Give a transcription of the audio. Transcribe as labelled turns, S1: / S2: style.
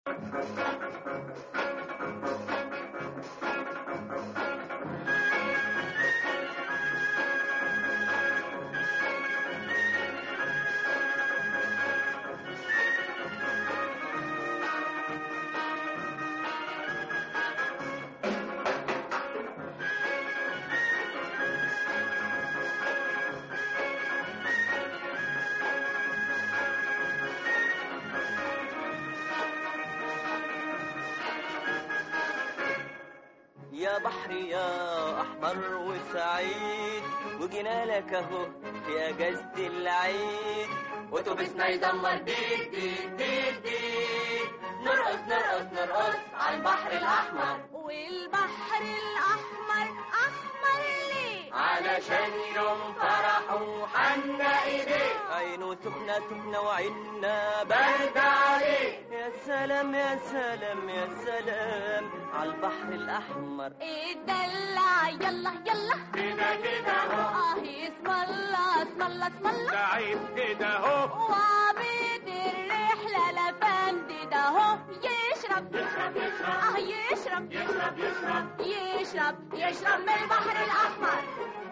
S1: يا بحر يا أحمر وسعيد وجينا لك أهو في أجازة العيد
S2: وتوبسنا يدمر ديك ديك ديك ديك نرقص نرقص نرقص على البحر الأحمر
S3: والبحر الأحمر أحمر ليه
S2: علشان يوم فرحه حنا ايديه
S1: عينه سخنة سخنة وعيننا
S2: برد عليه
S1: يا سلام يا سلام يا سلام على البحر الأحمر
S3: اتدلع يلا يلا
S2: كده كده اهو
S3: اه اسم الله اسم الله اسم الله
S2: لعيب كده اهو
S3: وعبيد الرحلة لفند ده هو يشرب
S2: يشرب يشرب
S3: اه يشرب
S2: يشرب يشرب
S3: يشرب يشرب من البحر الأحمر